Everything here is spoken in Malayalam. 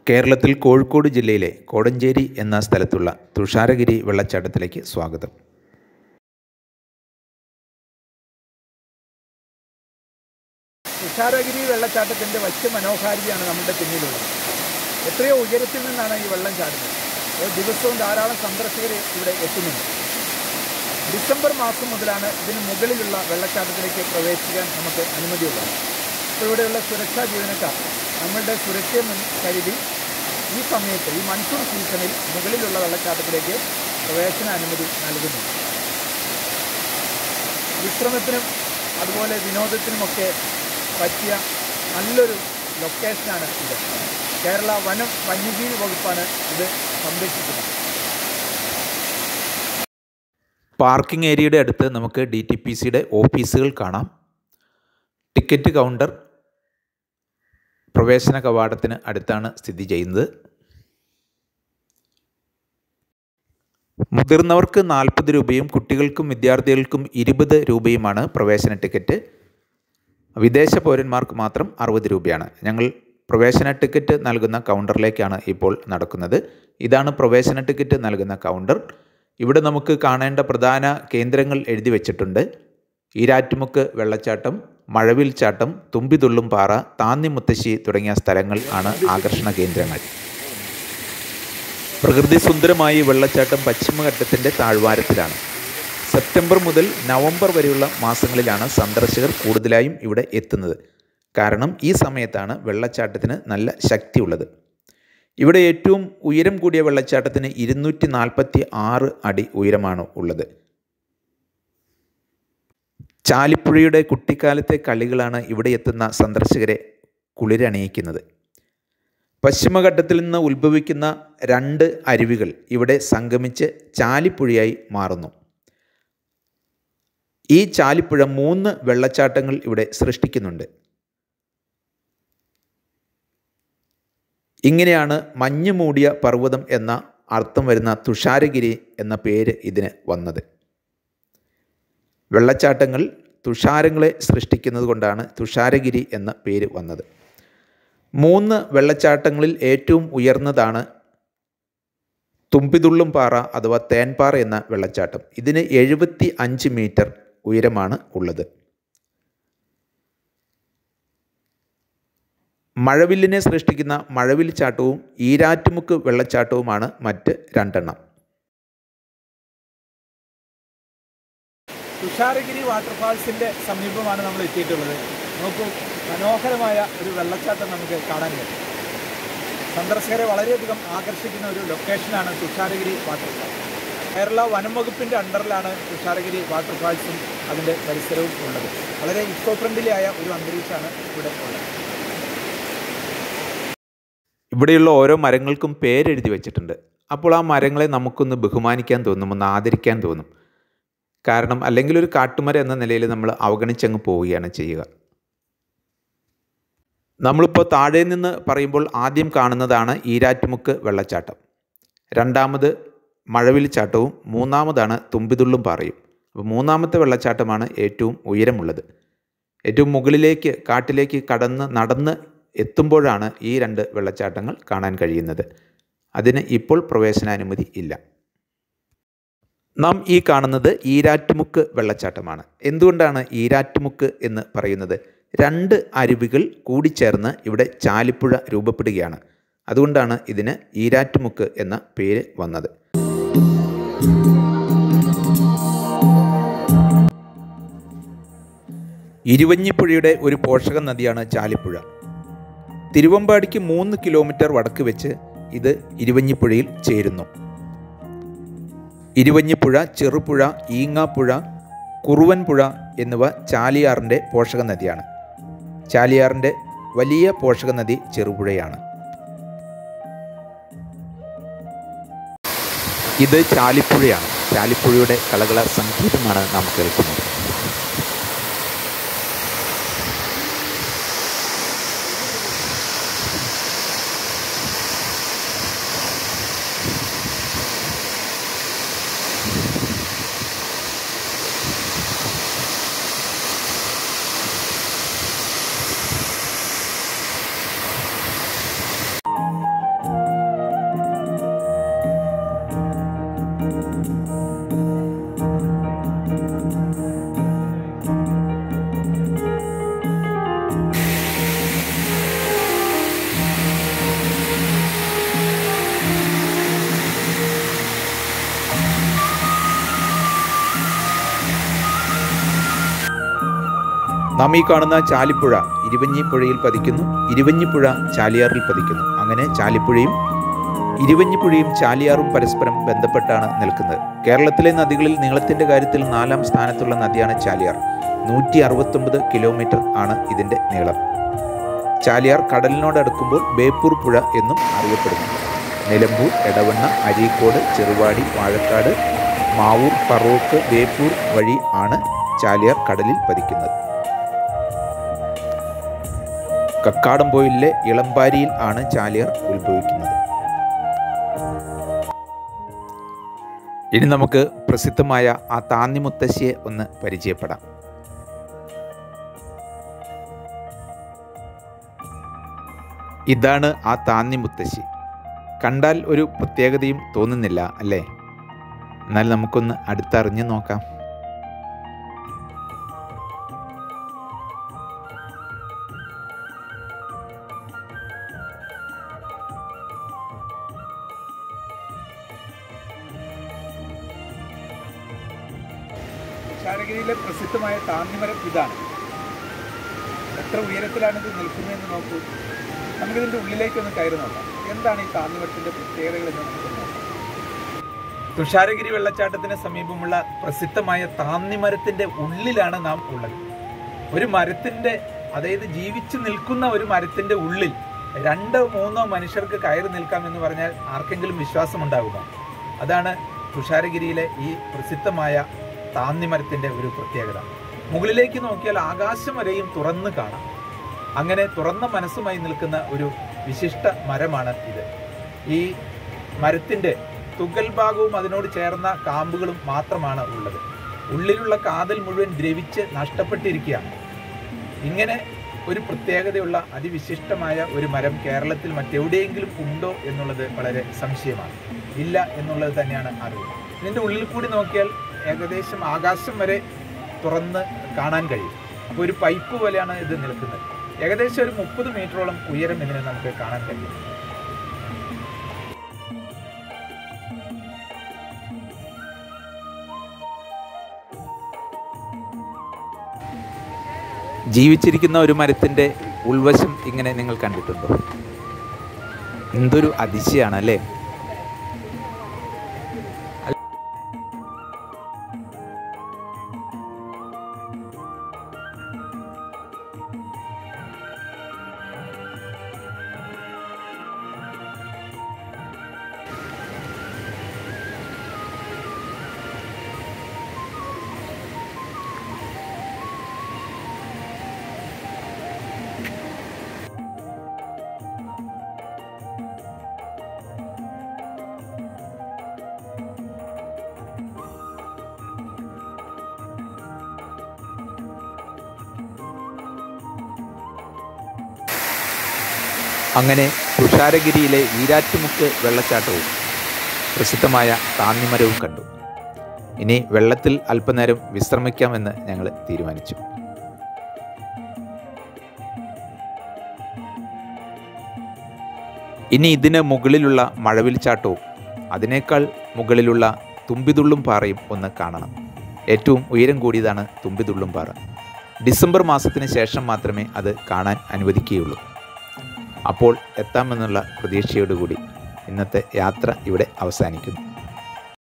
കേരളത്തിൽ കോഴിക്കോട് ജില്ലയിലെ കോടഞ്ചേരി എന്ന സ്ഥലത്തുള്ള തുഷാരഗിരി വെള്ളച്ചാട്ടത്തിലേക്ക് സ്വാഗതം തുഷാരഗിരി വെള്ളച്ചാട്ടത്തിൻ്റെ വശ്യ മനോഹാരിതയാണ് നമ്മുടെ പിന്നിലുള്ളത് എത്രയോ ഉയരത്തിൽ നിന്നാണ് ഈ വെള്ളം ചാടുന്നത് ഓരോ ദിവസവും ധാരാളം സന്ദർശകർ ഇവിടെ എത്തുന്നുണ്ട് ഡിസംബർ മാസം മുതലാണ് ഇതിന് മുകളിലുള്ള വെള്ളച്ചാട്ടത്തിലേക്ക് പ്രവേശിക്കാൻ നമുക്ക് അനുമതിയുള്ളത് ഇപ്പോൾ ഇവിടെയുള്ള സുരക്ഷാ ജീവനക്കാർ നമ്മളുടെ സുരക്ഷയെ മുൻ കരുതി ഈ സമയത്ത് ഈ മൺസൂൺ സീസണിൽ മുകളിലുള്ള വെള്ളച്ചാട്ടത്തിലേക്ക് പ്രവേശന അനുമതി നൽകുന്നുണ്ട് വിശ്രമത്തിനും അതുപോലെ വിനോദത്തിനുമൊക്കെ പറ്റിയ നല്ലൊരു ലൊക്കേഷനാണ് ഇത് കേരള വനം വന്യജീവി വകുപ്പാണ് ഇത് സംരക്ഷിക്കുന്നത് പാർക്കിംഗ് ഏരിയയുടെ അടുത്ത് നമുക്ക് ഡി ടി പി സിയുടെ ഓഫീസുകൾ കാണാം ടിക്കറ്റ് കൗണ്ടർ പ്രവേശന കവാടത്തിന് അടുത്താണ് സ്ഥിതി ചെയ്യുന്നത് മുതിർന്നവർക്ക് നാൽപ്പത് രൂപയും കുട്ടികൾക്കും വിദ്യാർത്ഥികൾക്കും ഇരുപത് രൂപയുമാണ് പ്രവേശന ടിക്കറ്റ് വിദേശ പൗരന്മാർക്ക് മാത്രം അറുപത് രൂപയാണ് ഞങ്ങൾ പ്രവേശന ടിക്കറ്റ് നൽകുന്ന കൗണ്ടറിലേക്കാണ് ഇപ്പോൾ നടക്കുന്നത് ഇതാണ് പ്രവേശന ടിക്കറ്റ് നൽകുന്ന കൗണ്ടർ ഇവിടെ നമുക്ക് കാണേണ്ട പ്രധാന കേന്ദ്രങ്ങൾ എഴുതി വച്ചിട്ടുണ്ട് ഈരാറ്റുമുക്ക് വെള്ളച്ചാട്ടം മഴവിൽ ചാട്ടം തുമ്പിതുള്ളും പാറ താന്നിമുത്തശ്ശി തുടങ്ങിയ സ്ഥലങ്ങൾ ആണ് ആകർഷണ കേന്ദ്രങ്ങൾ പ്രകൃതി സുന്ദരമായ ഈ വെള്ളച്ചാട്ടം പശ്ചിമഘട്ടത്തിൻ്റെ താഴ്വാരത്തിലാണ് സെപ്റ്റംബർ മുതൽ നവംബർ വരെയുള്ള മാസങ്ങളിലാണ് സന്ദർശകർ കൂടുതലായും ഇവിടെ എത്തുന്നത് കാരണം ഈ സമയത്താണ് വെള്ളച്ചാട്ടത്തിന് നല്ല ശക്തിയുള്ളത് ഇവിടെ ഏറ്റവും ഉയരം കൂടിയ വെള്ളച്ചാട്ടത്തിന് ഇരുന്നൂറ്റി നാൽപ്പത്തി ആറ് അടി ഉയരമാണ് ഉള്ളത് ചാലിപ്പുഴയുടെ കുട്ടിക്കാലത്തെ കളികളാണ് ഇവിടെ എത്തുന്ന സന്ദർശകരെ കുളിരണിയിക്കുന്നത് പശ്ചിമഘട്ടത്തിൽ നിന്ന് ഉത്ഭവിക്കുന്ന രണ്ട് അരുവികൾ ഇവിടെ സംഗമിച്ച് ചാലിപ്പുഴയായി മാറുന്നു ഈ ചാലിപ്പുഴ മൂന്ന് വെള്ളച്ചാട്ടങ്ങൾ ഇവിടെ സൃഷ്ടിക്കുന്നുണ്ട് ഇങ്ങനെയാണ് മഞ്ഞ് മൂടിയ പർവ്വതം എന്ന അർത്ഥം വരുന്ന തുഷാരഗിരി എന്ന പേര് ഇതിന് വന്നത് വെള്ളച്ചാട്ടങ്ങൾ തുഷാരങ്ങളെ സൃഷ്ടിക്കുന്നത് കൊണ്ടാണ് തുഷാരഗിരി എന്ന പേര് വന്നത് മൂന്ന് വെള്ളച്ചാട്ടങ്ങളിൽ ഏറ്റവും ഉയർന്നതാണ് തുമ്പിതുള്ളും പാറ അഥവാ തേൻപാറ എന്ന വെള്ളച്ചാട്ടം ഇതിന് എഴുപത്തി അഞ്ച് മീറ്റർ ഉയരമാണ് ഉള്ളത് മഴവില്ലിനെ സൃഷ്ടിക്കുന്ന മഴവിൽ ചാട്ടവും ഈരാറ്റുമുക്ക് വെള്ളച്ചാട്ടവുമാണ് മറ്റ് രണ്ടെണ്ണം തുഷാരഗിരി വാട്ടർഫാൾസിൻ്റെ സമീപമാണ് നമ്മൾ എത്തിയിട്ടുള്ളത് നോക്കൂ മനോഹരമായ ഒരു വെള്ളച്ചാട്ടം നമുക്ക് കാണാൻ കഴിയും സന്ദർശകരെ വളരെയധികം ആകർഷിക്കുന്ന ഒരു ലൊക്കേഷനാണ് തുഷാരഗിരി വാട്ടർഫാൾ കേരള വനം വകുപ്പിൻ്റെ അണ്ടറിലാണ് തുഷാരഗിരി വാട്ടർഫാൾസും അതിൻ്റെ പരിസരവും ഉള്ളത് വളരെ ഇക്കോ ഫ്രണ്ട്ലി ആയ ഒരു അന്തരീക്ഷമാണ് ഇവിടെ ഉള്ളത് ഇവിടെയുള്ള ഓരോ മരങ്ങൾക്കും പേരെഴുതി വെച്ചിട്ടുണ്ട് അപ്പോൾ ആ മരങ്ങളെ നമുക്കൊന്ന് ബഹുമാനിക്കാൻ തോന്നും ഒന്ന് ആദരിക്കാൻ തോന്നും കാരണം അല്ലെങ്കിൽ ഒരു കാട്ടുമരം എന്ന നിലയിൽ നമ്മൾ അവഗണിച്ചങ്ങ് പോവുകയാണ് ചെയ്യുക നമ്മളിപ്പോൾ താഴെ നിന്ന് പറയുമ്പോൾ ആദ്യം കാണുന്നതാണ് ഈരാറ്റുമുക്ക് വെള്ളച്ചാട്ടം രണ്ടാമത് മഴവിൽ ചാട്ടവും മൂന്നാമതാണ് തുമ്പിതുള്ളും പാറയും അപ്പോൾ മൂന്നാമത്തെ വെള്ളച്ചാട്ടമാണ് ഏറ്റവും ഉയരമുള്ളത് ഏറ്റവും മുകളിലേക്ക് കാട്ടിലേക്ക് കടന്ന് നടന്ന് എത്തുമ്പോഴാണ് ഈ രണ്ട് വെള്ളച്ചാട്ടങ്ങൾ കാണാൻ കഴിയുന്നത് അതിന് ഇപ്പോൾ പ്രവേശനാനുമതി ഇല്ല നാം ഈ കാണുന്നത് ഈരാറ്റുമുക്ക് വെള്ളച്ചാട്ടമാണ് എന്തുകൊണ്ടാണ് ഈരാറ്റുമുക്ക് എന്ന് പറയുന്നത് രണ്ട് അരുവികൾ കൂടിച്ചേർന്ന് ഇവിടെ ചാലിപ്പുഴ രൂപപ്പെടുകയാണ് അതുകൊണ്ടാണ് ഇതിന് ഈരാറ്റുമുക്ക് എന്ന പേര് വന്നത് ഇരുവഞ്ഞിപ്പുഴയുടെ ഒരു പോഷക നദിയാണ് ചാലിപ്പുഴ തിരുവമ്പാടിക്ക് മൂന്ന് കിലോമീറ്റർ വടക്ക് വെച്ച് ഇത് ഇരുവഞ്ഞിപ്പുഴയിൽ ചേരുന്നു ഇരുവഞ്ഞിപ്പുഴ ചെറുപുഴ ഈങ്ങാപ്പുഴ കുറുവൻപുഴ എന്നിവ ചാലിയാറിൻ്റെ പോഷക നദിയാണ് ചാലിയാറിൻ്റെ വലിയ പോഷക നദി ചെറുപുഴയാണ് ഇത് ചാലിപ്പുഴയാണ് ചാലിപ്പുഴയുടെ കളകള സംഗീതമാണ് നാം കേൾക്കുന്നത് നാം ഈ കാണുന്ന ചാലിപ്പുഴ ഇരുവഞ്ഞിപ്പുഴയിൽ പതിക്കുന്നു ഇരുവഞ്ഞിപ്പുഴ ചാലിയാറിൽ പതിക്കുന്നു അങ്ങനെ ചാലിപ്പുഴയും ഇരുവഞ്ഞിപ്പുഴയും ചാലിയാറും പരസ്പരം ബന്ധപ്പെട്ടാണ് നിൽക്കുന്നത് കേരളത്തിലെ നദികളിൽ നീളത്തിൻ്റെ കാര്യത്തിൽ നാലാം സ്ഥാനത്തുള്ള നദിയാണ് ചാലിയാർ നൂറ്റി അറുപത്തൊമ്പത് കിലോമീറ്റർ ആണ് ഇതിൻ്റെ നീളം ചാലിയാർ കടലിനോടടുക്കുമ്പോൾ ബേപ്പൂർ പുഴ എന്നും അറിയപ്പെടുന്നു നിലമ്പൂർ എടവണ്ണ അരീക്കോട് ചെറുവാടി വാഴക്കാട് മാവൂർ ഫറൂഖ് ബേപ്പൂർ വഴി ആണ് ചാലിയാർ കടലിൽ പതിക്കുന്നത് കക്കാടംപോയിലെ ഇളമ്പാരിയിൽ ആണ് ചാലിയാർ ഉത്ഭവിക്കുന്നത് ഇനി നമുക്ക് പ്രസിദ്ധമായ ആ താന്നിമുത്തശ്ശിയെ ഒന്ന് പരിചയപ്പെടാം ഇതാണ് ആ താന്നി മുത്തശ്ശി കണ്ടാൽ ഒരു പ്രത്യേകതയും തോന്നുന്നില്ല അല്ലേ എന്നാൽ നമുക്കൊന്ന് അടുത്തറിഞ്ഞു നോക്കാം തുഷാരഗിരിയിലെ പ്രസിദ്ധമായ താന്നിമരം ഇതാണ് എത്ര ഉയരത്തിലാണ് ഇത് നിൽക്കുന്നതെന്ന് നോക്കൂ നമുക്കിതിൻ്റെ ഉള്ളിലേക്കൊന്ന് കയറി നോക്കാം എന്താണ് ഈ താന്നിമരത്തിൻ്റെ പ്രത്യേകതകൾ എന്ന് നമുക്ക് നോക്കാം തുഷാരഗിരി വെള്ളച്ചാട്ടത്തിന് സമീപമുള്ള പ്രസിദ്ധമായ താന്നിമരത്തിൻ്റെ ഉള്ളിലാണ് നാം ഉള്ളത് ഒരു മരത്തിൻ്റെ അതായത് ജീവിച്ചു നിൽക്കുന്ന ഒരു മരത്തിൻ്റെ ഉള്ളിൽ രണ്ടോ മൂന്നോ മനുഷ്യർക്ക് കയറി നിൽക്കാം എന്ന് പറഞ്ഞാൽ ആർക്കെങ്കിലും വിശ്വാസമുണ്ടാകുക അതാണ് തുഷാരഗിരിയിലെ ഈ പ്രസിദ്ധമായ താന്നിമരത്തിൻ്റെ ഒരു പ്രത്യേകത മുകളിലേക്ക് നോക്കിയാൽ ആകാശം വരെയും തുറന്ന് കാണാം അങ്ങനെ തുറന്ന മനസ്സുമായി നിൽക്കുന്ന ഒരു വിശിഷ്ട മരമാണ് ഇത് ഈ മരത്തിൻ്റെ തുകൽ ഭാഗവും അതിനോട് ചേർന്ന കാമ്പുകളും മാത്രമാണ് ഉള്ളത് ഉള്ളിലുള്ള കാതൽ മുഴുവൻ ദ്രവിച്ച് നഷ്ടപ്പെട്ടിരിക്കുകയാണ് ഇങ്ങനെ ഒരു പ്രത്യേകതയുള്ള അതിവിശിഷ്ടമായ ഒരു മരം കേരളത്തിൽ മറ്റെവിടെയെങ്കിലും ഉണ്ടോ എന്നുള്ളത് വളരെ സംശയമാണ് ഇല്ല എന്നുള്ളത് തന്നെയാണ് അറിവ് ഇതിൻ്റെ ഉള്ളിൽ കൂടി നോക്കിയാൽ ഏകദേശം ആകാശം വരെ തുറന്ന് കാണാൻ കഴിയും അപ്പോൾ ഒരു പൈപ്പ് പോലെയാണ് ഇത് നിൽക്കുന്നത് ഏകദേശം ഒരു മുപ്പത് മീറ്ററോളം ഉയരം ഇതിന് നമുക്ക് കാണാൻ കഴിയും ജീവിച്ചിരിക്കുന്ന ഒരു മരത്തിൻ്റെ ഉൾവശം ഇങ്ങനെ നിങ്ങൾ കണ്ടിട്ടുണ്ടോ എന്തൊരു അതിശയാണ് അല്ലേ അങ്ങനെ തുഷാരഗിരിയിലെ ഈരാറ്റുമുക്ക് വെള്ളച്ചാട്ടവും പ്രസിദ്ധമായ താന്നിമരവും കണ്ടു ഇനി വെള്ളത്തിൽ അല്പനേരം വിശ്രമിക്കാമെന്ന് ഞങ്ങൾ തീരുമാനിച്ചു ഇനി ഇതിന് മുകളിലുള്ള മഴവിൽ ചാട്ടവും അതിനേക്കാൾ മുകളിലുള്ള തുമ്പിതുള്ളും പാറയും ഒന്ന് കാണണം ഏറ്റവും ഉയരം കൂടിയതാണ് തുമ്പിതുള്ളും പാറ ഡിസംബർ മാസത്തിന് ശേഷം മാത്രമേ അത് കാണാൻ അനുവദിക്കുകയുള്ളൂ അപ്പോൾ എത്താമെന്നുള്ള പ്രതീക്ഷയോടുകൂടി ഇന്നത്തെ യാത്ര ഇവിടെ അവസാനിക്കുന്നു